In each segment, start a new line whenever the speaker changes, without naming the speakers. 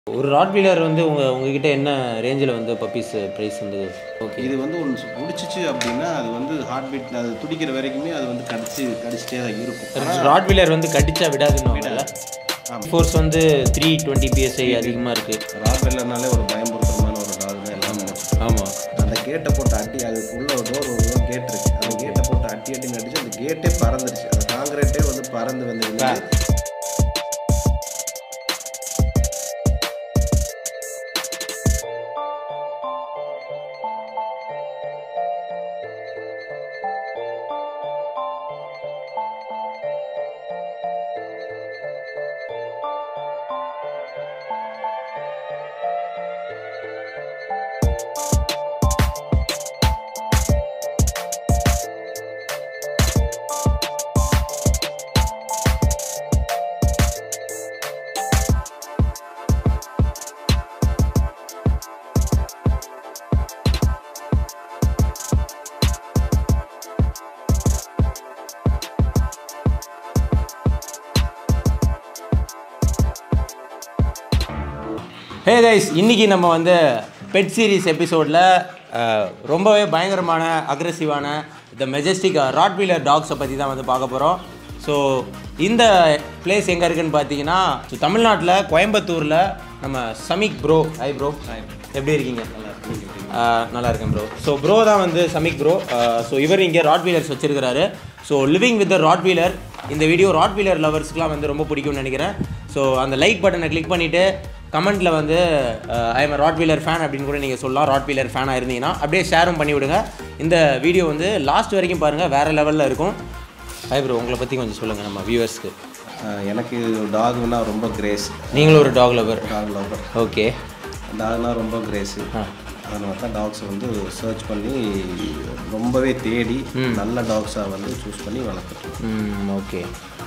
ஒரு ராட்வீலர் வந்து உங்கள் உங்ககிட்ட என்ன ரேஞ்சில் வந்து பப்பீஸ் ப்ரைஸ் வந்து ஓகே
இது வந்து ஒன்று பிடிச்சிச்சு அப்படின்னா அது வந்து ஹார்ட் பீட் அது துடிக்கிற வரைக்குமே அது வந்து கடிச்சு கடிச்சிட்டே தான் இருக்கும்
ராட்வீலர் வந்து கடிச்சா விடாதுன்னு
ஆமா.
ஃபோர்ஸ் வந்து த்ரீ டுவெண்ட்டி பிஎஸ்ஐ அதிகமாக இருக்குது
ராட்வெல்லர்னாலே ஒரு பயம்படுத்துறமான ஒரு டாக் தான் எல்லாமே
ஆமாம்
அந்த கேட்டை போட்டு அட்டி அதுக்குள்ள ஒரு டோர் ஒரு கேட் இருக்கு அந்த கேட்டை போட்டு அட்டி அட்டி அடிச்சு அந்த கேட்டே பறந்துருச்சு அந்த காங்கிரீட்டே வந்து பறந்து வந்து விழுந்து
ஹே கைஸ் இன்னைக்கு நம்ம வந்து பெட் சீரிஸ் எபிசோடில் ரொம்பவே பயங்கரமான அக்ரெசிவான த மெஜஸ்டிக் ராட்வீலர் டாக்ஸை பற்றி தான் வந்து பார்க்க போகிறோம் ஸோ இந்த பிளேஸ் எங்கே இருக்குன்னு பார்த்தீங்கன்னா ஸோ தமிழ்நாட்டில் கோயம்புத்தூரில் நம்ம சமிக் ப்ரோ ஹாய் ப்ரோ எப்படி இருக்கீங்க ஆஹ் நல்லா இருக்கேன் ப்ரோ ஸோ ப்ரோ தான் வந்து சமிக் ப்ரோ ஸோ இவர் இங்கே ராட்வீலர்ஸ் வச்சிருக்கிறாரு so living with the rottweiler இந்த வீடியோ ராட்வீலர் லவர்ஸ்க்குலாம் வந்து ரொம்ப பிடிக்கும்னு நினைக்கிறேன் ஸோ அந்த லைக் பட்டனை கிளிக் பண்ணிவிட்டு கமெண்ட்டில் வந்து ஐ எம் ராட்வீலர் ஃபேன் அப்படின்னு கூட நீங்கள் சொல்லலாம் ராட்வீலர் ஃபேனாக இருந்தீங்கன்னா அப்படியே ஷேரும் பண்ணி விடுங்க இந்த வீடியோ வந்து லாஸ்ட் வரைக்கும் பாருங்கள் வேறு லெவலில் இருக்கும் ஹாய் ப்ரோ உங்களை பற்றி கொஞ்சம் சொல்லுங்கள் நம்ம வியூவர்ஸ்க்கு
ஆஹ் எனக்கு டாக்னா ரொம்ப கிரேஸ்
நீங்களும் ஒரு dog lover
dog lover
okay
டாக்னா ரொம்ப கிரேஸு அதனால தான் டாக்ஸை வந்து சர்ச் பண்ணி ரொம்பவே தேடி நல்ல டாக்ஸாக வந்து சூஸ் பண்ணி வளர்த்துட்டோம்
ஓகே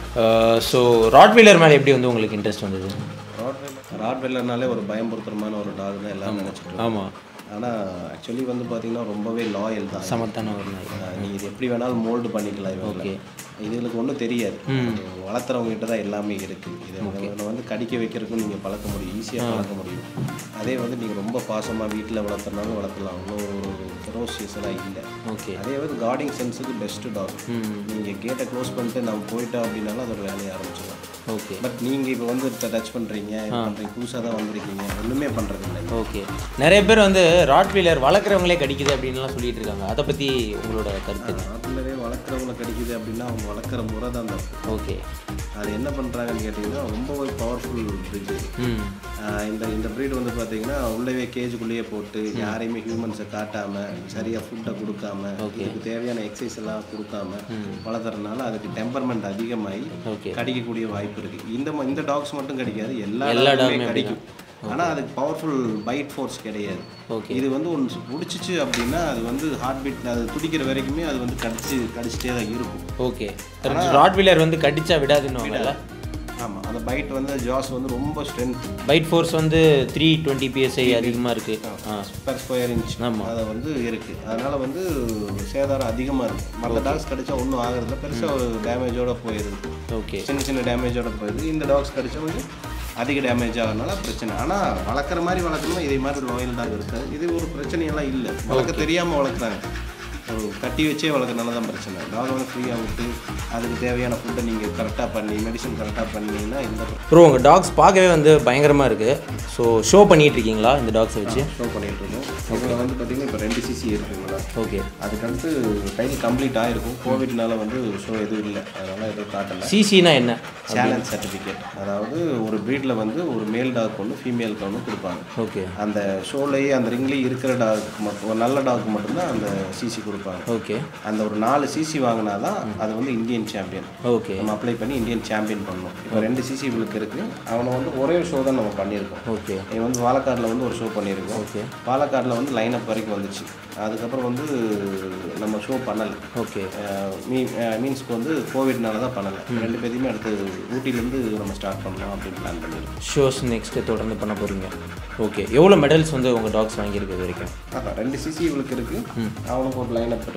ஸோ ராட்வீலர் மேலே எப்படி வந்து உங்களுக்கு இன்ட்ரெஸ்ட் வந்தது
ராட்வெல்லர் ராட்வெல்லர்னாலே ஒரு பயம்படுத்துறமான ஒரு டாக் தான் எல்லாம் நினச்சிட்டு
ஆமாம்
ஆனால் ஆக்சுவலி வந்து பார்த்தீங்கன்னா ரொம்பவே லாயல் தான்
சமத்தான ஒரு நாய்
ஆஹ் நீ இது எப்படி வேணாலும் மோல்டு பண்ணிக்கலாம் இவங்க இதுகளுக்கு ஒன்றும் தெரியாது வளர்த்துறவங்க கிட்ட தான் எல்லாமே இருக்குது இதை இவனை வந்து கடிக்க வைக்கிறதுக்கும் நீங்கள் பழக்க முடியும் ஈஸியாக பழக்க முடியும் அதே வந்து நீங்கள் ரொம்ப பாசமாக வீட்டில் வளர்த்துறனாலும் வளர்த்தலாம் அவ்வளோ ஒரு ஃபெரோசியஸ் எல்லாம் இல்லை
ஓகே
அதே வந்து கார்டிங் சென்ஸுக்கு பெஸ்ட்டு டாக் நீங்கள் கேட்டை க்ளோஸ் பண்ணிட்டு நம்ம போயிட்டோம் அப்படின்னாலும் அது ஒரு வேலையை ஆரம்பிச்சிடும்
ஓகே
பட் நீங்கள் இப்போ வந்து டச் பண்ணுறீங்க பண்ணுறீங்க புதுசாக தான் வந்திருக்கீங்க ஒன்றுமே பண்ணுறது இல்லை
ஓகே நிறைய பேர் வந்து ராட்வீலர் வளர்க்குறவங்களே கடிக்குது அப்படின்லாம் சொல்லிட்டு இருக்காங்க அதை பற்றி உங்களோட கருத்து
நாட்டிலவே வளர்க்குறவங்களை கடிக்குது அப்படின்னா அவங்க வளர்க்குற முறை தான் தப்பு
ஓகே
அது என்ன பண்ணுறாங்கன்னு கேட்டிங்கன்னா ரொம்பவே பவர்ஃபுல் ப்ரீட்
ம்
இந்த இந்த ப்ரீட் வந்து பார்த்தீங்கன்னா உள்ளவே கேஜுக்குள்ளேயே போட்டு யாரையுமே ஹியூமன்ஸை காட்டாமல் சரியாக ஃபுட்டை கொடுக்காம இதுக்கு தேவையான எக்ஸசைஸ் எல்லாம் கொடுக்காம வளர்த்துறதுனால அதுக்கு டெம்பர்மெண்ட் அதிகமாகி
ஓகே
கடிக்கக்கூடிய வாய்ப்பு இருக்குது இந்த ம- இந்த டாக்ஸ் மட்டும் கிடைக்காது எல்லா டாகுமே கடிக்கும் ஆனால் அதுக்கு பவர்ஃபுல் பைட் ஃபோர்ஸ் கிடையாது
ஓகே
இது வந்து ஒன்று பிடிச்சிச்சு அப்படின்னா அது வந்து ஹார்ட் பீட் அது துடிக்கிற வரைக்குமே அது வந்து கடிச்சு கடிச்சிட்டே தான் இருக்கும்
ஓகே ராட்வீலர் வந்து கடிச்சா விடாதுன்னு
ஆமாம் அந்த பைட் வந்து ஜாஸ் வந்து ரொம்ப ஸ்ட்ரென்த்
பைட் ஃபோர்ஸ் வந்து த்ரீ டுவெண்ட்டி பிஎஸ்ஐ அதிகமாக இருக்குது ஆ
பர் ஸ்கொயர் இன்ச் அதை வந்து இருக்குது அதனால் வந்து சேதாரம் அதிகமாக இருக்குது மற்ற டாக்ஸ் கடிச்சா ஒன்றும் ஆகுறதில்ல பெருசாக ஒரு டேமேஜோட போயிடுது
ஓகே
சின்ன சின்ன டேமேஜோட போயிடுது இந்த டாக்ஸ் கடிச்சா வந்து அதிக டேமேஜ் ஆகிறதுனால பிரச்சனை ஆனால் வளர்க்குற மாதிரி வளர்க்கணும் இதே மாதிரி லாயல் டாக் இருக்காது இது ஒரு பிரச்சனையெல்லாம் இல்லை வளர்க்க தெரியாமல் வளர்க்குறாங்க ஒரு கட்டி வச்சே வளர்க்கறனால தான் பிரச்சனை டாக் வந்து ஃப்ரீயாக விட்டு அதுக்கு தேவையான ஃபுட்டை நீங்கள் கரெக்டாக பண்ணி மெடிசன் கரெக்டாக பண்ணீங்கன்னா இந்த
ப்ரோ உங்கள் டாக்ஸ் பார்க்கவே வந்து பயங்கரமாக இருக்குது ஸோ ஷோ பண்ணிட்டு இருக்கீங்களா இந்த டாக்ஸை வச்சு
ஷோ பண்ணிட்டு இருக்கோம் இதில் வந்து பார்த்தீங்கன்னா இப்போ ரெண்டு சிசி இருக்குங்களா
ஓகே
அதுக்கடுத்து டைம் கம்ப்ளீட் ஆகிருக்கும் கோவிட்னால வந்து ஷோ எதுவும் இல்லை அதனால் எதுவும் காட்டலை
சிசினா என்ன
சேலஞ்ச் சர்டிஃபிகேட் அதாவது ஒரு ப்ரீடில் வந்து ஒரு மேல் டாக் ஒன்று ஃபீமேலுக்கு ஒன்று கொடுப்பாங்க
ஓகே
அந்த ஷோலேயே அந்த ரிங்லேயே இருக்கிற டாக் மட்டும் ஒரு நல்ல டாக் மட்டும்தான் அந்த சிசி கொடுப்பாங்க
ஓகே
அந்த ஒரு நாலு சிசி வாங்கினா தான் அது வந்து இந்தியன் சாம்பியன்
ஓகே
நம்ம அப்ளை பண்ணி இந்தியன் சாம்பியன் பண்ணணும் இப்போ ரெண்டு சிசி இவளுக்கு இருக்குது அவனை வந்து ஒரே ஷோ தான் நம்ம பண்ணியிருக்கோம்
ஓகே
இவன் வந்து பாலக்காடில் வந்து ஒரு ஷோ பண்ணியிருக்கோம்
ஓகே
பாலக்காடில் வந்து லைன் அப் வரைக்கும் வந்துச்சு அதுக்கப்புறம் வந்து நம்ம ஷோ பண்ணலை
ஓகே
மீ மீன்ஸ்க்கு வந்து கோவிட்னால தான் பண்ணலை ரெண்டு பேரையுமே அடுத்து ஊட்டிலேருந்து நம்ம ஸ்டார்ட் பண்ணலாம் அப்படின்னு பிளான் பண்ணியிருக்கோம்
ஷோஸ் நெக்ஸ்ட்டு தொடர்ந்து பண்ண போகிறீங்க ஓகே எவ்வளோ மெடல்ஸ் வந்து உங்கள் டாக்ஸ் வாங்கியிருக்கு இது வரைக்கும்
அதான் ரெண்டு சிசி இவளுக்கு இருக்குது அவனுக்கு ஒரு லைன் அப் இருக்குது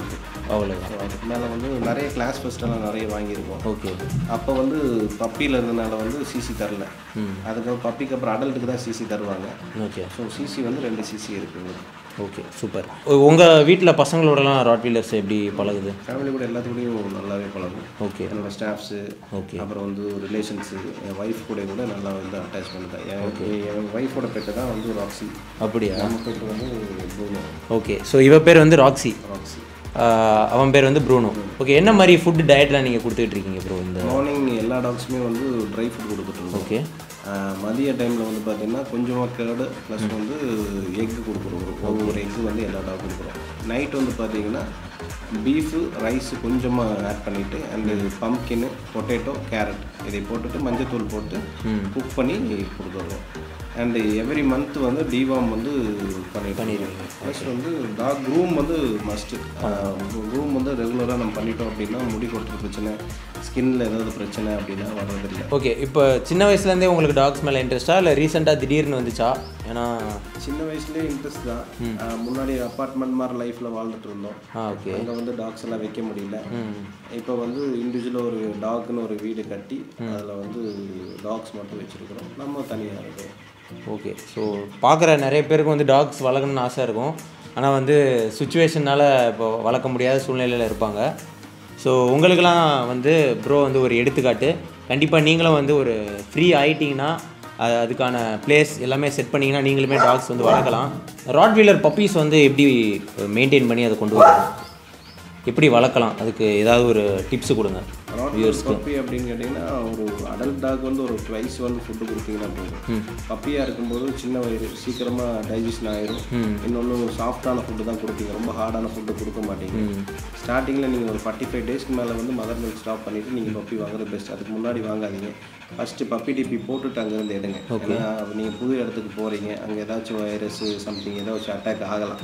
அவ்வளோதான்
ஸோ அதுக்கு மேலே வந்து நிறைய கிளாஸ் ஃபஸ்ட்டெல்லாம் நிறைய வாங்கியிருக்கோம்
ஓகே
அப்போ வந்து பப்பியில் இருந்தனால வந்து சிசி தரல அதுக்கப்புறம் பப்பிக்கு அப்புறம் அடல்ட்டுக்கு தான் சிசி தருவாங்க
ஓகே
ஸோ சிசி வந்து ரெண்டு சிசி இருக்குது
ஓகே சூப்பர் உங்கள் வீட்டில் பசங்களோடலாம் ராட் வீலர்ஸ் எப்படி பழகுது
ஃபேமிலி கூட எல்லாத்துக்கூடயும் நல்லாவே பழகும்
ஓகே
என்னோட ஸ்டாஃப்ஸு
ஓகே
அப்புறம் வந்து ரிலேஷன்ஸு என் ஒய்ஃப் கூட கூட நல்லா வந்து அட்டாச்மெண்ட் தான் என் என் ஒய்ஃபோட பெட்டு தான் வந்து ராக்ஸி
அப்படியா
நம்ம பெட்டு வந்து ப்ரூனோ
ஓகே ஸோ இவ பேர் வந்து ராக்ஸி
ராக்ஸி
ஆஹ் அவன் பேர் வந்து ப்ரூனோ ஓகே என்ன மாதிரி ஃபுட் டயட்லாம் நீங்கள் கொடுத்துட்டு இருக்கீங்க ப்ரோ இந்த
மார்னிங் எல்லா டாக்ஸுமே வந்து ட்ரை ஃபுட் கொடுத்துட்டு இருந்தோம்
ஓகே
ஆஹ் மதிய டைமில் வந்து பார்த்தீங்கன்னா கொஞ்சமாக கேர்டு ப்ளஸ் வந்து எக்கு கொடுக்குறோம் ஒரு ஒவ்வொரு எக்கு வந்து எல்லா டாக் கொடுக்குறோம் நைட் வந்து பார்த்தீங்கன்னா பீஃபு ரைஸு கொஞ்சமாக ஆட் பண்ணிவிட்டு அண்டு பம்கின்னு பொட்டேட்டோ கேரட் இதை போட்டுட்டு மஞ்சத்தூள் போட்டு குக் பண்ணி கொடுத்துருவோம் அண்டு எவ்ரி மந்த் வந்து டிவாம் வந்து பண்ணிடுவோம் ப்ளஸ் வந்து டாக் க்ரூம் வந்து மஸ்ட்டு க்ரூம் வந்து ரெகுலராக நம்ம பண்ணிட்டோம் அப்படின்னா முடி கொட்டுற பிரச்சனை ஸ்கின்ல ஏதாவது பிரச்சனை அப்படின்னா வர்றதில்லை
ஓகே இப்போ சின்ன வயசுலேருந்தே உங்களுக்கு டாக்ஸ் மேலே இன்ட்ரெஸ்ட்டா இல்லை ரீசெண்டாக திடீர்னு வந்துச்சா ஏன்னா
சின்ன வயசுலேயே இன்ட்ரெஸ்ட் தான் ஆஹ் முன்னாடி அப்பார்ட்மெண்ட் மாதிரி லைஃப்பில் வாழ்ந்துட்டு இருந்தோம்
ஆ ஓகே
அங்கே வந்து டாக்ஸ் எல்லாம் வைக்க முடியல இப்போ வந்து இண்டிவிஜுவலாக ஒரு டாக்னு ஒரு வீடு கட்டி அதில் வந்து டாக்ஸ் மட்டும் வச்சுருக்கிறோம் நம்ம தனியாக இருக்கோம்
ஓகே ஸோ பார்க்குற நிறைய பேருக்கு வந்து டாக்ஸ் வளர்க்கணும்னு ஆசை இருக்கும் ஆனால் வந்து சுச்சுவேஷனால் இப்போ வளர்க்க முடியாத சூழ்நிலையில் இருப்பாங்க ஸோ உங்களுக்கெல்லாம் வந்து ப்ரோ வந்து ஒரு எடுத்துக்காட்டு கண்டிப்பாக நீங்களும் வந்து ஒரு ஃப்ரீ ஆயிட்டீங்கன்னா அது அதுக்கான பிளேஸ் எல்லாமே செட் பண்ணிங்கன்னா நீங்களுமே டாக்ஸ் வந்து வளர்க்கலாம் ராட்வீலர் பப்பீஸ் வந்து எப்படி மெயின்டைன் பண்ணி அதை கொண்டு வரணும் எப்படி வளர்க்கலாம் அதுக்கு ஏதாவது ஒரு டிப்ஸ் கொடுங்க
பப்பி அப்படின்னு கேட்டிங்கன்னா ஒரு அடல்ட் டாக் வந்து ஒரு ட்வைஸ் வந்து ஃபுட்டு கொடுத்தீங்கன்னா போதும் பப்பியாக இருக்கும்போது சின்ன வயிறு சீக்கிரமாக டைஜஷன் ஆயிரும் இன்னொன்று சாஃப்டான ஃபுட்டு தான் கொடுப்பீங்க ரொம்ப ஹார்டான ஃபுட்டு கொடுக்க மாட்டீங்க ஸ்டார்டிங்கில் நீங்கள் ஒரு ஃபார்ட்டி ஃபைவ் டேஸ்க்கு மேலே வந்து மதர் மில்க் ஸ்டாப் பண்ணிவிட்டு நீங்கள் பப்பி வாங்குறது பெஸ்ட் அதுக்கு முன்னாடி வாங்காதீங்க ஃபஸ்ட்டு பப்பி டிப்பி போட்டுட்டு அங்கேருந்து எடுங்க ஏன்னா நீங்கள் புது இடத்துக்கு போகிறீங்க அங்கே ஏதாச்சும் வைரஸ் சம்திங் ஏதாச்சும் அட்டாக் ஆகலாம்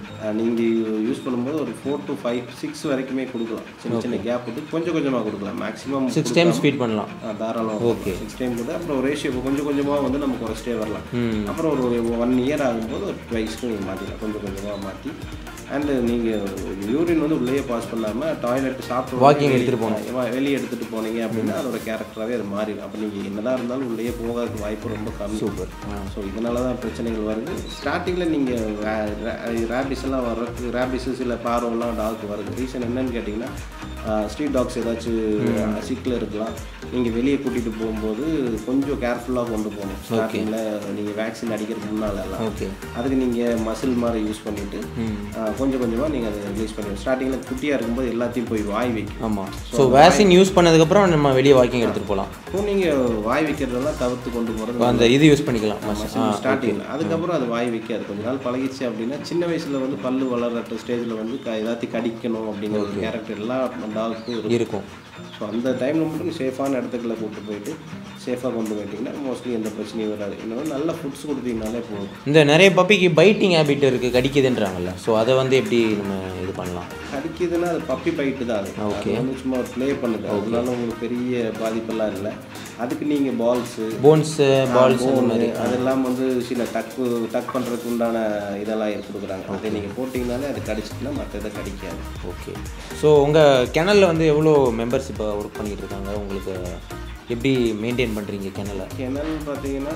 நீங்கள் யூஸ் பண்ணும்போது ஒரு ஃபோர் டு ஃபைவ் சிக்ஸ் வரைக்குமே கொடுக்கலாம் சின்ன சின்ன கேப் விட்டு கொஞ்சம் கொஞ்சமாக கொடுக்கலாம் மேக்ஸிமம்
சிக்ஸ் டைம்ஸ் ஃபீட் பண்ணலாம்
தாராளம் ஓகே சிக்ஸ் டைம் கூட அப்புறம் ரேஷியோ கொஞ்சம் கொஞ்சமாக வந்து நம்ம குறைச்சிட்டே வரலாம் அப்புறம் ஒரு ஒன் இயர் ஆகும்போது ஒரு ட்வைஸ்க்கு நீங்கள் மாற்றிக்கலாம் கொஞ்சம் கொஞ்சமாக மாற்றி அண்டு நீங்கள் யூரின் வந்து உள்ளேயே பாஸ் பண்ணாமல் டாய்லெட் சாப்பிட்டு
Walking எடுத்துட்டு போகணும்.
வெளியே எடுத்துகிட்டு போனீங்க அப்படின்னா அதோட கேரக்டராகவே அது மாறிடும் அப்போ நீங்கள் என்னதான் இருந்தாலும் உள்ளேயே போகிறதுக்கு வாய்ப்பு ரொம்ப கம்மி
சூப்பர்
ஸோ இதனால தான் பிரச்சனைகள் வருது ஸ்டார்டிங்கில் நீங்கள் ரேபிஸ் எல்லாம் வர்றதுக்கு ரேபிஸு சில பார்வெல்லாம் டாக் வருது ரீசன் என்னன்னு கேட்டிங்கன்னா ஸ்ட்ரீட் டாக்ஸ் ஏதாச்சும் சிக்கில் இருக்கலாம் நீங்கள் வெளியே கூட்டிகிட்டு போகும்போது கொஞ்சம் கேர்ஃபுல்லாக கொண்டு போகணும் ஸ்டார்டிங்கில் நீங்கள் வேக்சின் அடிக்கிறதுக்கு முன்னால் எல்லாம்
ஓகே
அதுக்கு நீங்கள் மசில் மாதிரி யூஸ் பண்ணிவிட்டு கொஞ்சம் கொஞ்சமாக நீங்கள் அதை ரிலீஸ் பண்ணி ஸ்டார்டிங்கில் குட்டியாக இருக்கும்போது எல்லாத்தையும் போய் வாய் வைக்கும்
ஆமாம் ஸோ வேக்சின் யூஸ் பண்ணதுக்கப்புறம் நம்ம வெளியே வாக்கிங் எடுத்துகிட்டு போகலாம்
இப்போ நீங்கள் வாய் வைக்கிறதெல்லாம் தவிர்த்து கொண்டு போகிறது
அந்த இது யூஸ் பண்ணிக்கலாம்
ஸ்டார்டிங்கில் அதுக்கப்புறம் அது வாய் வைக்காது கொஞ்ச நாள் பழகிச்சு அப்படின்னா சின்ன வயசுல வந்து பல்லு வளர்ற ஸ்டேஜில் வந்து க- எல்லாத்தையும் கடிக்கணும் அப்படிங்கிற ஒரு கேரக்டர் எல்லா டாகுக்கும் இருக்கும்
இருக்கும்
ஸோ அந்த டைமில் மட்டும் சேஃபான இடத்துக்குள்ள கூப்பிட்டு போயிட்டு சேஃபாக கொண்டு போயிட்டீங்கன்னா மோஸ்ட்லி எந்த பிரச்சனையும் வராது இன்னொன்று நல்ல ஃபுட்ஸ் கொடுத்தீங்கனாலே போதும்
இந்த நிறைய பப்பிக்கு பைட்டிங் ஹேபிட் இருக்குது கடிக்குதுன்றாங்கல்ல ஸோ அதை வந்து எப்படி நம்ம இது பண்ணலாம்
கடிக்குதுன்னா அது பப்பி பைட்டு தான் அது அது வந்து சும்மா ப்ளே பண்ணுது அதனால உங்களுக்கு பெரிய பாதிப்பெல்லாம் இல்லை அதுக்கு நீங்கள் பால்ஸு
போன்ஸு பால்ஸ் இந்த மாதிரி
அதெல்லாம் வந்து சில டக்கு டக் பண்ணுறதுக்கு உண்டான இதெல்லாம் கொடுக்குறாங்க அதை நீங்கள் போட்டிங்கனாலே அது கடிச்சிட்டுனா மற்ற இதை கடிக்காது
ஓகே ஸோ உங்கள் கிணல்ல வந்து எவ்வளோ மெம்பர்ஸ் இப்போ ஒர்க் பண்ணிட்டு இருக்காங்க உங்களுக்கு எப்படி மெயின்டைன் பண்ணுறீங்க கிணலை
கிணல் பார்த்தீங்கன்னா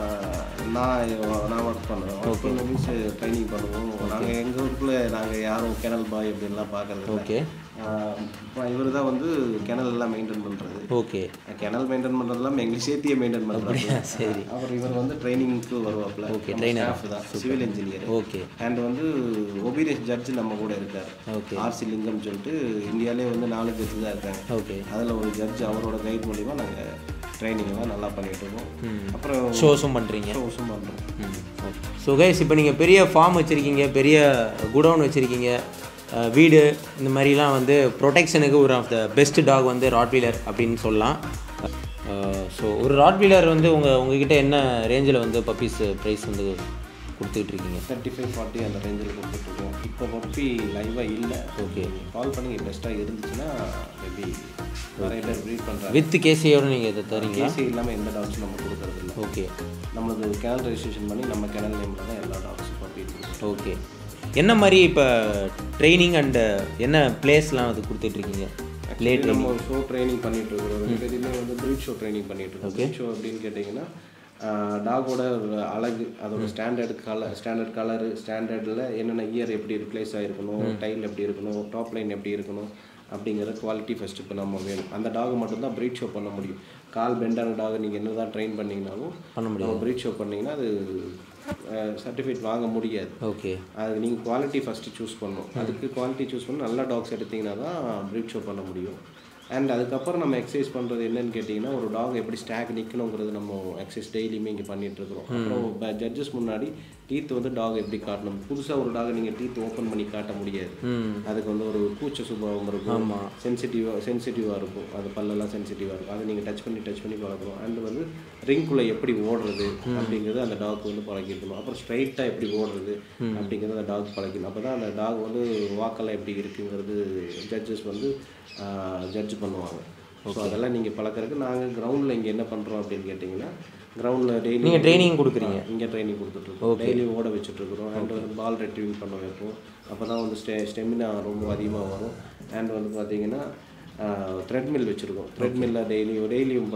நான் நான் ஒர்க் பண்ணுவேன் ஒர்க் பண்ண மீன்ஸ் ட்ரைனிங் பண்ணுவோம் நாங்கள் எங்கள் ஊருக்குள்ள நாங்கள் யாரும் கிணல் பாய் அப்படின்லாம் பார்க்கறது
ஓகே
இவர் தான் வந்து கிணல் எல்லாம் மெயின்டைன் பண்ணுறது
ஓகே
கிணல் மெயின்டைன் பண்ணுறதெல்லாம் எங்களுக்கு சேர்த்தியே மெயின்டைன் பண்ணுறாங்க
சரி
அப்புறம் இவர் வந்து ட்ரைனிங்க்கு வருவாப்ல
Okay,
ஸ்டாஃப் தான் சிவில் இன்ஜினியர்
ஓகே
அண்ட் வந்து ஒபீனியஸ் ஜட்ஜ் நம்ம கூட இருக்கார்
ஓகே
ஆர்சி லிங்கம் சொல்லிட்டு இந்தியாவிலே வந்து நாலு ஜட்ஜ் தான் இருக்காங்க
ஓகே
அதில் ஒரு ஜட்ஜ் அவரோட கைட் மூலிமா நாங்கள் ட்ரைனிங்லாம் நல்லா பண்ணிட்டு இருக்கோம் அப்புறம்
ஷோஸும் பண்ணுறீங்க
ஷோஸும் பண்ணுறோம்
ஸோ கைஸ் இப்போ நீங்கள் பெரிய ஃபார்ம் வச்சுருக்கீங்க பெரிய குடவுன் வச்சுருக்கீங்க வீடு இந்த மாதிரிலாம் வந்து ப்ரொடெக்ஷனுக்கு ஒரு ஆஃப் த பெஸ்ட் டாக் வந்து ராட்வீலர் அப்படின்னு சொல்லலாம் ஸோ ஒரு ராட்வீலர் வந்து உங்கள் உங்ககிட்ட என்ன ரேஞ்சில் வந்து பப்பீஸ் ப்ரைஸ் வந்து கொடுத்துக்கிட்டு இருக்கீங்க
தேர்ட்டி ஃபைவ் ஃபார்ட்டி அந்த ரேஞ்சில் கொடுத்துட்ருக்கோம் இப்போ பப்பி லைவாக இல்லை
ஓகே
கால் பண்ணி பெஸ்ட்டாக இருந்துச்சுன்னா மேபி நிறைய பேர் ப்ரீட் பண்ணுறாங்க
வித் கேசியோட நீங்கள் இதை தரீங்களா
கேசி இல்லாமல் எந்த டாக்ஸும் நம்ம கொடுக்கறது இல்லை
ஓகே
நம்மளது கேனல் ரெஜிஸ்ட்ரேஷன் பண்ணி நம்ம கேனல் நேமில் தான் எல்லா டாக்ஸும் பப்பி கொடுக்குறோம்
ஓகே என்ன மாதிரி இப்போ ட்ரைனிங் அண்ட் என்ன பிளேஸ்லாம் அது கொடுத்துட்ருக்கீங்க லே
இது நம்ம ஒரு ஷோ ட்ரைனிங் பண்ணிட்டு இருக்கிறோம் ரெண்டு பேருமே வந்து பிரீட் ஷோ ட்ரைனிங் பண்ணிட்டு இருக்கோம் பிரீட் ஷோ அப்படின்னு கேட்டிங்கன்னா டாகோட அழகு அதோட ஸ்டாண்டர்ட் கலர் ஸ்டாண்டர்ட் கலரு ஸ்டாண்டர்டில் என்னென்ன இயர் எப்படி ரிப்ளேஸ் ஆகிருக்கணும் டைல் எப்படி இருக்கணும் டாப் லைன் எப்படி இருக்கணும் அப்படிங்கிற குவாலிட்டி ஃபஸ்ட்டு இப்போ நம்ம வேணும் அந்த டாக் மட்டும்தான் பிரீட் ஷோ பண்ண முடியும் கால் பெண்டான டாக் நீங்கள் என்ன தான் ட்ரெயின் பண்ணிங்கனாலும்
பண்ண
நம்ம பிரீட் ஷோ பண்ணிங்கன்னா அது சர்டிஃபிகேட் வாங்க முடியாது
ஓகே
அதுக்கு நீங்கள் குவாலிட்டி ஃபஸ்ட்டு சூஸ் பண்ணணும் அதுக்கு குவாலிட்டி சூஸ் பண்ணி நல்ல டாக்ஸ் எடுத்தீங்கன்னா தான் ப்ரீட் ஷோ பண்ண முடியும் அண்ட் அதுக்கப்புறம் நம்ம எக்ஸசைஸ் பண்ணுறது என்னன்னு கேட்டிங்கன்னா ஒரு டாக் எப்படி ஸ்டாக் நிற்கணுங்கிறது நம்ம எக்ஸசைஸ் டெய்லியுமே இங்கே பண்ணிட்டு இருக்கிறோம் அப்புறம் ஜட்ஜஸ் முன்னாடி டீத் வந்து டாக் எப்படி காட்டணும் புதுசாக ஒரு டாக் நீங்கள் டீத் ஓப்பன் பண்ணி காட்ட முடியாது அதுக்கு வந்து ஒரு கூச்ச சுபாவம் இருக்கும் சென்சிட்டிவாக சென்சிட்டிவாக இருக்கும் அது பல்லெல்லாம் சென்சிட்டிவாக இருக்கும் அதை நீங்கள் டச் பண்ணி டச் பண்ணி பழக்கணும் அண்ட் வந்து ரிங்குள்ளே எப்படி ஓடுறது அப்படிங்கிறது அந்த டாக் வந்து பழகிருக்கணும் அப்புறம் ஸ்ட்ரைட்டாக எப்படி ஓடுறது அப்படிங்கிறது அந்த டாக் பழகிக்கணும் அப்போ தான் அந்த டாக் வந்து வாக்கெல்லாம் எப்படி இருக்குங்கிறது ஜட்ஜஸ் வந்து ஜட்ஜ் பண்ணுவாங்க ஸோ அதெல்லாம் நீங்கள் பழக்கறதுக்கு நாங்கள் கிரவுண்டில் இங்கே என்ன பண்ணுறோம் அப்படின்னு கேட்டிங்கன்னா கிரவுண்டில் டெய்லி
நீங்கள் ட்ரைனிங் கொடுக்குறீங்க
இங்கே ட்ரைனிங் கொடுத்துட்ருக்கோம் டெய்லி ஓட வச்சுட்ருக்குறோம் அண்ட் வந்து பால் ரெட்ரீவ் பண்ண வைப்போம் அப்போ தான் வந்து ஸ்டெ ஸ்டெமினா ரொம்ப அதிகமாக வரும் அண்ட் வந்து பார்த்தீங்கன்னா த்ரெட்மில் வச்சுருக்கோம் த்ரெட்மில்லில் டெய்லியும் டெய்லியும்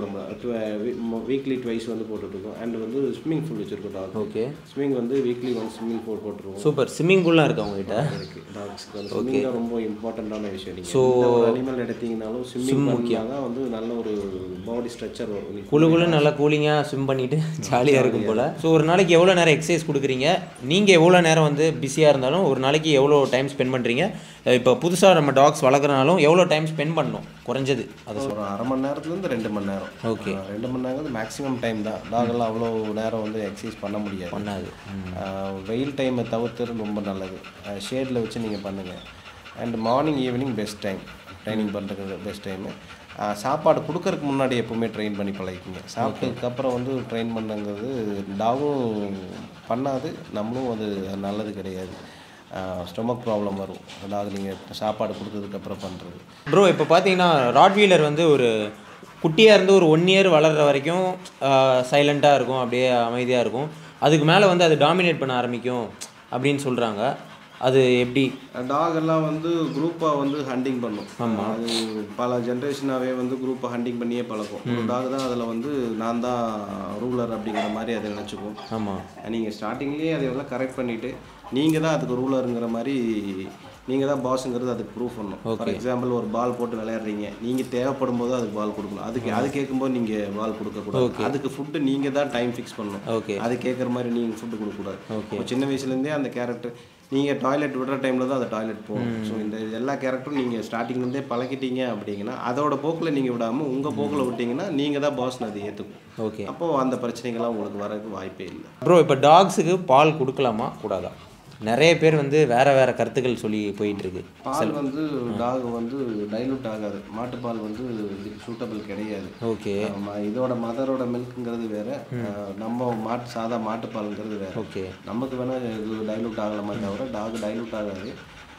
நம்ம வீக்லி ட்வைஸ் வந்து போட்டுட்ருக்கோம் அண்ட் வந்து ஸ்விம்மிங் பூல் வச்சுருக்கோம் டாக்
ஓகே
ஸ்விம்மிங் வந்து வீக்லி ஒன் ஸ்விம்மிங் பூல் போட்டுருவோம்
சூப்பர் ஸ்விம்மிங் பூல்லாம் இருக்கா உங்ககிட்ட
இருக்கு டாக்ஸ்க்கு வந்து ஸ்விம்மிங் தான் ரொம்ப இம்பார்ட்டண்ட்டான விஷயம் நீங்கள் ஸோ ஒரு அனிமல் எடுத்தீங்கனாலும் ஸ்விம்மிங் பண்ணால் தான் வந்து நல்ல ஒரு பாடி ஸ்ட்ரக்சர் வரும் நீங்க
குழு குழு நல்லா கூலிங்காக ஸ்விம் பண்ணிட்டு ஜாலியாக இருக்கும் போல் ஸோ ஒரு நாளைக்கு எவ்வளோ நேரம் எக்ஸசைஸ் கொடுக்குறீங்க நீங்கள் எவ்வளோ நேரம் வந்து பிஸியாக இருந்தாலும் ஒரு நாளைக்கு எவ்வளோ டைம் ஸ்பெண்ட் பண்ணுறீங்க இப்போ புதுசாக நம்ம டாக்ஸ் வளர்க்குறனாலும் எவ்வளோ டைம் ஸ்பெண்ட் பண்ணணும் குறைஞ்சது அதை
ஒரு அரை மணி நேரத்துலேருந்து ரெண்டு மணி நேரம்
Okay.
ஆஹ் ரெண்டு மணி நேரம் மேக்ஸிமம் டைம் தான் டாகெல்லாம் அவ்வளோ நேரம் வந்து எக்ஸசைஸ் பண்ண முடியாது
பண்ணாது
ஆஹ் வெயில் டைமை தவிர்த்துறது ரொம்ப நல்லது ஷேடில் வச்சு நீங்கள் பண்ணுங்கள் and morning evening best time training பண்ணுறதுக்கு பெஸ்ட் டைமு சாப்பாடு கொடுக்கறதுக்கு முன்னாடி எப்போவுமே ட்ரெயின் பண்ணி பழகிக்கிங்க சாப்பிட்டதுக்கப்புறம் வந்து ட்ரெயின் பண்ணுங்கிறது டாகும் பண்ணாது நம்மளும் அது நல்லது கிடையாது ஸ்டொமக் ப்ராப்ளம் வரும் டாக் நீங்கள் சாப்பாடு கொடுத்ததுக்கப்புறம் பண்ணுறது
ப்ரோ இப்போ பார்த்தீங்கன்னா ராட்வீலர் வந்து ஒரு குட்டியாக இருந்து ஒரு ஒன் இயர் வளர்கிற வரைக்கும் சைலண்ட்டாக இருக்கும் அப்படியே அமைதியாக இருக்கும் அதுக்கு மேலே வந்து அது டாமினேட் பண்ண ஆரம்பிக்கும் அப்படின்னு சொல்கிறாங்க அது எப்படி
டாக் எல்லாம் வந்து குரூப்பாக வந்து ஹண்டிங் பண்ணும் அது பல ஜென்ரேஷனாகவே வந்து குரூப்பாக ஹண்டிங் பண்ணியே பழக்கம் ஒரு டாக் தான் அதில் வந்து நான் தான் ரூலர் அப்படிங்கிற மாதிரி அதை நினச்சிக்கும்
ஆமாம்
நீங்கள் ஸ்டார்டிங்லேயே அதையெல்லாம் கரெக்ட் பண்ணிவிட்டு நீங்கள் தான் அதுக்கு ரூலருங்கிற மாதிரி நீங்கள் தான் பாஸுங்கிறது அதுக்கு ப்ரூவ் பண்ணணும் ஃபார் எக்ஸாம்பிள் ஒரு பால் போட்டு விளையாடுறீங்க நீங்கள் தேவைப்படும் போது அதுக்கு பால் கொடுக்கணும் அதுக்கு அது கேட்கும்போது நீங்கள் பால் கொடுக்கக்கூடாது அதுக்கு ஃபுட்டு நீங்கள் தான் டைம் ஃபிக்ஸ் பண்ணணும்
ஓகே
அது கேட்குற மாதிரி நீங்கள் ஃபுட்டு கொடுக்கக்கூடாது இப்போ சின்ன வயசுலேருந்தே அந்த கேரக்டர் நீங்கள் டாய்லெட் விடுற டைமில் தான் அந்த டாய்லெட் போகும் ஸோ இந்த எல்லா கேரக்டரும் நீங்கள் ஸ்டார்டிங்லேருந்தே பழகிட்டீங்க அப்படிங்கன்னா அதோட போக்கில் நீங்கள் விடாமல் உங்கள் போக்கில் விட்டீங்கன்னா நீங்கள் தான் பாஸ்னு அது ஏற்றுக்கும்
ஓகே
அப்போது அந்த பிரச்சனைகள்லாம் உங்களுக்கு வரதுக்கு வாய்ப்பே இல்லை
ப்ரோ இப்போ டாக்ஸுக்கு பால் கொடுக்கலாமா கூடாதா நிறைய பேர் வந்து வேற வேற கருத்துக்கள் சொல்லி போயிட்டு இருக்கு
பால் வந்து டாக் வந்து டைலூட் ஆகாது மாட்டுப்பால் வந்து இதுக்கு சூட்டபிள் கிடையாது
ஓகே
ஆமா, இதோட மதரோட மில்க்குங்கிறது வேற அஹ், நம்ம மாட்டு சாதா மாட்டுப்பாலுங்கிறது வேற
ஓகே
நமக்கு வேணால் இது டைலூட் ஆகலாமே தவிர டாக் டைலூட் ஆகாது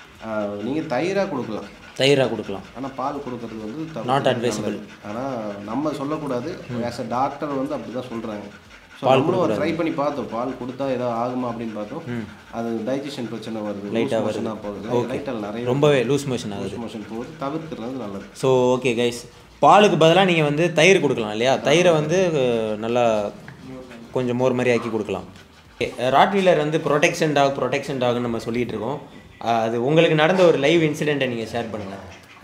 நீங்கள் தயிராக கொடுக்கலாம்
தயிராக கொடுக்கலாம்
ஆனால் பால் கொடுக்கறது வந்து
Not advisable.
ஆனால் நம்ம சொல்லக்கூடாது ஆஸ் அ டாக்டர் வந்து அப்படி தான் சொல்கிறாங்க நம்மளும் ட்ரை பண்ணி பார்த்தோம் பால் கொடுத்தா ஏதாவது ஆகுமா அப்படின்னு பார்த்தோம் அது டைஜஷன் பிரச்சனை வருது லைட்டாக வருதுன்னா போகுது லைட்டால் நிறைய
ரொம்பவே லூஸ் மோஷன் ஆகுது
மோஷன் போகுது தவிர்க்கிறது நல்லது
ஸோ ஓகே கைஸ் பாலுக்கு பதிலாக நீங்கள் வந்து தயிர் கொடுக்கலாம் இல்லையா தயிரை வந்து அஹ், நல்லா கொஞ்சம் மோர் மாதிரி ஆக்கி கொடுக்கலாம் ராட்வீலர் வந்து ப்ரொடெக்ஷன் டாக் ப்ரொடெக்ஷன் டாக்னு நம்ம சொல்லிட்டு இருக்கோம் அஹ், அது உங்களுக்கு நடந்த ஒரு லைவ் இன்சிடெண்ட்டை நீங்கள் ஷேர் பண்ணுங்கள்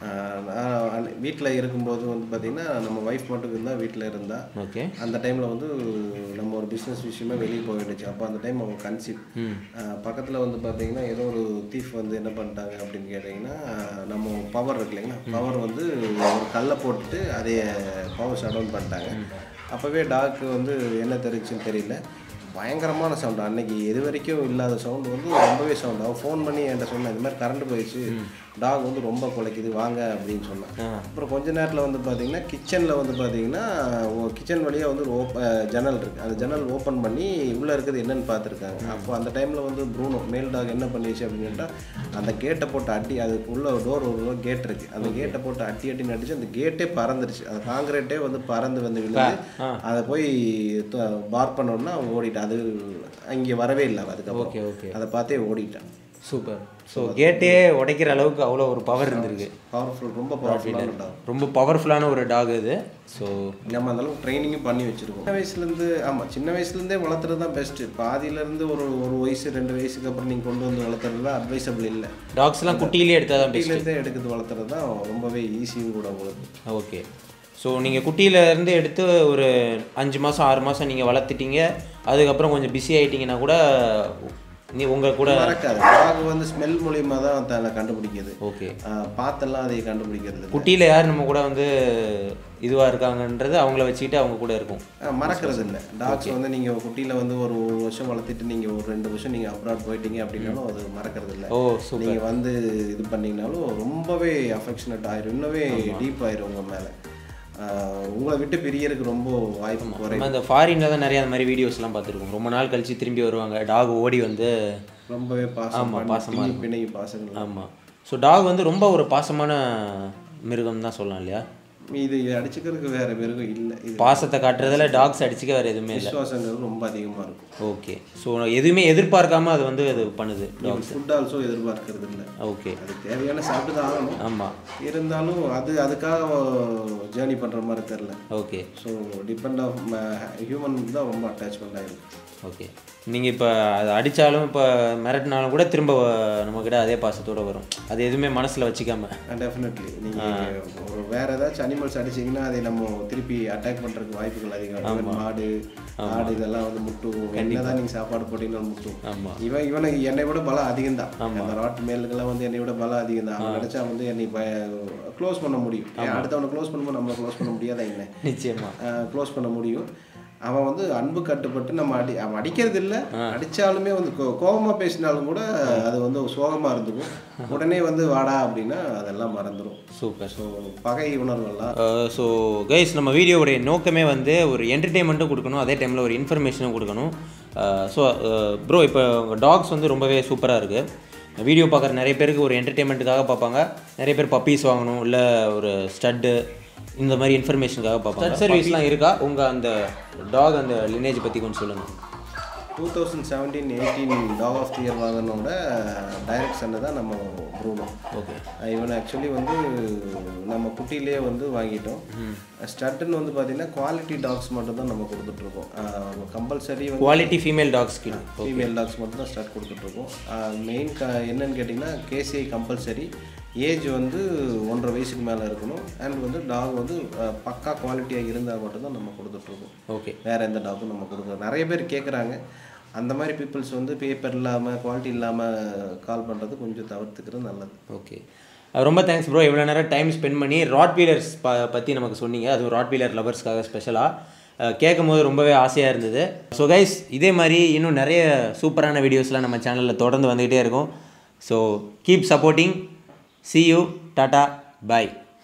வீட்டில் இருக்கும்போது வந்து பார்த்திங்கன்னா நம்ம ஒய்ஃப் மட்டும் இருந்தால் வீட்டில் இருந்தா
ஓகே
அந்த டைமில் வந்து நம்ம ஒரு பிஸ்னஸ் விஷயமா வெளியே போயிடுச்சு அப்போ அந்த டைம் அவங்க கன்சீவ் பக்கத்தில் வந்து பார்த்தீங்கன்னா ஏதோ ஒரு தீஃப் வந்து என்ன பண்ணிட்டாங்க அப்படின்னு கேட்டிங்கன்னா நம்ம பவர் இருக்கு இல்லைங்களா பவர் வந்து ஒரு கல்லை போட்டுட்டு அதைய பவர் ஷட் டவுன் பண்ணிட்டாங்க அப்போவே டாக்கு வந்து என்ன தெரிஞ்சுன்னு தெரியல பயங்கரமான சவுண்டு அன்னைக்கு இது வரைக்கும் இல்லாத சவுண்டு வந்து ரொம்பவே சவுண்டு அவன் ஃபோன் பண்ணி என்கிட்ட சொன்னேன் இது மாதிரி கரண்ட் போயிடுச்சு டாக் வந்து ரொம்ப குலைக்குது வாங்க அப்படின்னு சொன்னேன் அப்புறம் கொஞ்ச நேரத்தில் வந்து பார்த்தீங்கன்னா கிச்சனில் வந்து பார்த்தீங்கன்னா கிச்சன் வழியாக வந்து ஒரு ஓப்ப ஜன்னல் இருக்குது அந்த ஜன்னல் ஓப்பன் பண்ணி உள்ளே இருக்கிறது என்னன்னு பார்த்துருக்காங்க அப்போ அந்த டைமில் வந்து ப்ரூனோ மேல் டாக் என்ன பண்ணிச்சு அப்படின்னு கேட்டால் அந்த கேட்டை போட்டு அடி அதுக்கு உள்ள டோர் ஒரு கேட் இருக்குது அந்த கேட்டை போட்டு அட்டி அட்டி நடிச்சு அந்த கேட்டே பறந்துருச்சு அந்த காங்கிரீட்டே வந்து பறந்து வந்து விழுந்து அதை போய் பார் பண்ணோன்னா அவன் ஓடிட்டான் அது அங்கே வரவே இல்லை அவன் அதுக்கப்புறம்
ஓகே ஓகே
அதை பார்த்தே ஓடிட்டான்
சூப்பர் ஸோ கேட்டே உடைக்கிற அளவுக்கு அவ்வளோ ஒரு பவர் இருந்திருக்கு
பவர்ஃபுல் ரொம்ப பவர்ஃபுல்லான டாக்
ரொம்ப பவர்ஃபுல்லான ஒரு டாக் இது ஸோ
நம்ம அந்த அளவுக்கு ட்ரைனிங்கும் பண்ணி வச்சிருக்கோம் சின்ன வயசுலேருந்து ஆமாம் சின்ன வயசுலேருந்தே வளர்த்துறது தான் பெஸ்ட்டு பாதியிலேருந்து ஒரு ஒரு வயசு ரெண்டு வயசுக்கு அப்புறம் நீங்கள் கொண்டு வந்து வளர்த்துறது தான் அட்வைசபிள் இல்லை
டாக்ஸ்லாம் குட்டியிலே எடுத்தால் தான் பெஸ்ட்
குட்டியிலேருந்தே எடுக்கிறது வளர்த்துறது தான் ரொம்பவே ஈஸியும் கூட உங்களுக்கு
ஓகே ஸோ நீங்கள் குட்டியில இருந்து எடுத்து ஒரு அஞ்சு மாதம் ஆறு மாதம் நீங்கள் வளர்த்துட்டீங்க அதுக்கப்புறம் கொஞ்சம் பிஸி ஆகிட்டீங்கன்னா கூட நீ உங்கள் கூட
மறக்காது டாக் வந்து ஸ்மெல் மூலியமாக தான் தன்னை கண்டுபிடிக்குது
ஓகே
ஆஹ் பார்த்தெல்லாம் அதை கண்டுபிடிக்கிறது இல்ல.
குட்டியில் யார் நம்ம கூட வந்து இதுவாக இருக்காங்கன்றது அவங்கள வச்சுக்கிட்டு அவங்க கூட இருக்கும்
ஆஹ் மறக்கிறது இல்லை டாக்ஸ் வந்து நீங்கள் குட்டியில் வந்து ஒரு ஒரு வருஷம் வளர்த்துட்டு நீங்கள் ஒரு ரெண்டு வருஷம் நீங்கள் அப்ராட் போயிட்டீங்க அப்படின்னாலும் அது மறக்கிறது இல்லை
ஓ சூப்பர்
நீங்கள் வந்து இது பண்ணீங்கனாலும் ரொம்பவே அஃபெக்ஷனட் ஆயிரும் இன்னவே டீப் ஆயிரும் உங்கள் மேலே உங்களை விட்டு பிரியறதுக்கு ரொம்ப வாய்ப்பு குறையும்
நம்ம இந்த ஃபாரினில் தான் நிறைய அந்த மாதிரி வீடியோஸ்லாம் பார்த்துருக்கோம் ரொம்ப நாள் கழிச்சு திரும்பி வருவாங்க டாக் ஓடி வந்து
ரொம்பவே பாசம்
பாசமா
பண்ணி பிணையும் பாசங்கள்
ஆமாம் ஸோ டாக் வந்து ரொம்ப ஒரு பாசமான மிருகம் தான் சொல்லலாம் இல்லையா
இது அடிச்சுக்கிறதுக்கு வேற மிருகம் இல்லை இது
பாசத்தை காட்டுறதுல டாக்ஸ் அடிச்சுக்க வேறு எதுவுமே இல்லை
விசுவாசங்கள் ரொம்ப அதிகமாக இருக்கும்
ஓகே ஸோ எதுவுமே எதிர்பார்க்காம அது வந்து அது பண்ணுது டாக்ஸ்
ஃபுட் ஆல்சோ எதிர்பார்க்கறது இல்லை
ஓகே
அது தேவையான சாப்பிட்டு தான் ஆகணும்
ஆமாம்
இருந்தாலும் அது அதுக்காக ஜேர்னி பண்ணுற மாதிரி தெரில
okay
so depend of human தான் ரொம்ப அட்டாச்மெண்ட் ஆகிருக்கு
ஓகே நீங்கள் இப்போ அதை அடித்தாலும் இப்போ மிரட்டினாலும் கூட திரும்ப நம்மக்கிட்ட அதே பாசத்தோட வரும் அது எதுவுமே மனசில் வச்சுக்காம
டெஃபினெட்லி நீங்கள் ஒரு வேற ஏதாச்சும் அனிமல்ஸ் அடிச்சீங்கன்னா அதை நம்ம திருப்பி அட்டாக் பண்ணுறதுக்கு வாய்ப்புகள் அதிகம் Even மாடு ஆடு இதெல்லாம் வந்து முட்டும் என்னதான் நீங்கள் சாப்பாடு போட்டீங்கன்னு முட்டும்
ஆமாம்
இவன் இவனுக்கு என்னை விட பலம் அதிகம் தான் அந்த ராட் மேலுக்கெல்லாம் வந்து என்னை விட பலம் அதிகம் தான் அவன் நினச்சா வந்து என்னை க்ளோஸ் பண்ண முடியும் ஏன் அடுத்தவனை க்ளோஸ் பண்ணும்போது நம்மளை க்ளோஸ் பண்ண முடியாதா என்ன
நிச்சயமாக
க்ளோஸ் பண்ண முடியும் அவன் வந்து அன்பு கட்டுப்பட்டு நம்ம அடி அவன் அடிக்கிறது இல்லை அடித்தாலுமே வந்து கோ கோபமாக பேசினாலும் கூட அது வந்து சோகமாக இருந்துக்கும் உடனே வந்து வாடா அப்படின்னா அதெல்லாம் மறந்துடும்
சூப்பர்
ஸோ பகை உணர்வெல்லாம்
ஸோ கைஸ் நம்ம வீடியோவுடைய நோக்கமே வந்து ஒரு என்டர்டெயின்மெண்ட்டும் கொடுக்கணும் அதே டைமில் ஒரு இன்ஃபர்மேஷனும் கொடுக்கணும் ஸோ ப்ரோ இப்போ உங்கள் டாக்ஸ் வந்து ரொம்பவே சூப்பராக இருக்குது வீடியோ பார்க்குற நிறைய பேருக்கு ஒரு என்டர்டெயின்மெண்ட்டுக்காக பார்ப்பாங்க நிறைய பேர் பப்பீஸ் வாங்கணும் இல்லை ஒரு ஸ்டட்டு இந்த மாதிரி இன்ஃபர்மேஷனுக்காக பார்ப்பாங்க ஸ்டட் சர்வீஸ்லாம் இருக்கா உங்கள் அந்த டாக் அந்த லினேஜ் பற்றி கொஞ்சம் சொல்லுங்கள்
two thousand seventeen eighteen dog of the year வாங்கினோட டைரக்ட் சண்டை தான் நம்ம ப்ரூனோ
ஓகே
இவனை ஆக்சுவலி வந்து நம்ம குட்டிலேயே வந்து வாங்கிட்டோம் ஸ்டட்டுன்னு வந்து பார்த்தீங்கன்னா குவாலிட்டி டாக்ஸ் மட்டும் தான் நம்ம கொடுத்துட்ருக்கோம் கம்பல்சரி வந்து
குவாலிட்டி ஃபீமேல் டாக்ஸ் கிட்ட
ஃபீமேல் டாக்ஸ் மட்டும் தான் ஸ்டார்ட் கொடுத்துட்ருக்கோம் மெயின் க என்னன்னு கேட்டிங்கன்னா கேசிஐ கம்பல்சரி ஏஜ் வந்து ஒன்றரை வயசுக்கு மேலே இருக்கணும் அண்ட் வந்து டாக் வந்து அஹ், பக்கா குவாலிட்டியாக இருந்தால் மட்டும்தான் நம்ம கொடுத்துட்ருக்கோம்
ஓகே
வேறு எந்த டாக்கும் நம்ம கொடுக்குறோம் நிறைய பேர் கேட்குறாங்க அந்த மாதிரி பீப்புள்ஸ் வந்து பேப்பர் இல்லாமல் குவாலிட்டி இல்லாமல் கால் பண்ணுறது கொஞ்சம் தவிர்த்துக்கிறது நல்லது
ஓகே ரொம்ப தேங்க்ஸ் ப்ரோ இவ்வளோ நேரம் டைம் ஸ்பெண்ட் பண்ணி ராட் வீலர்ஸ் ப பற்றி நமக்கு சொன்னீங்க அதுவும் ராட் வீலர் லவர்ஸ்க்காக ஸ்பெஷலாக கேட்கும் போது ரொம்பவே ஆசையாக இருந்தது ஸோ கைஸ் இதே மாதிரி இன்னும் நிறைய சூப்பரான வீடியோஸ்லாம் நம்ம சேனலில் தொடர்ந்து வந்துக்கிட்டே இருக்கும் so keep supporting see you tata bye